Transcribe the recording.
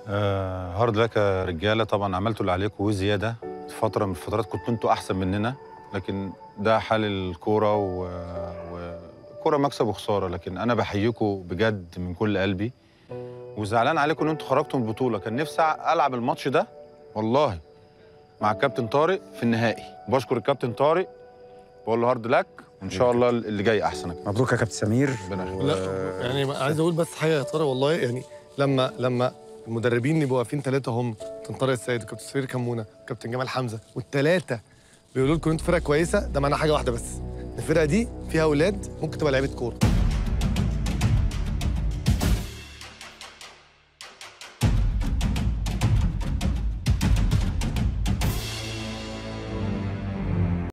آه هارد لك يا رجاله طبعا عملتوا اللي عليكم وزياده في فتره من الفترات كنتوا انتوا احسن مننا لكن ده حال الكوره و... و... كوره مكسب وخساره لكن انا بحييكم بجد من كل قلبي وزعلان عليكم ان انتوا خرجتوا من البطوله كان نفسي العب الماتش ده والله مع الكابتن طارق في النهائي بشكر الكابتن طارق بقول له هارد لك وان شاء الله اللي جاي احسن يا كابتن. مبروك يا كابتن سمير ربنا يخليك. لا يعني عايز اقول بس حاجه يا ترى والله يعني لما لما المدربين يبقوا واقفين ثلاثه هم كابتن طارق السيد وكابتن سمير كمونه وكابتن جمال حمزه والثلاثه بيقولوا لكم انتوا فرقه كويسه ده معناه حاجه واحده بس الفرقه دي فيها اولاد ممكن تبقى لعيبه كوره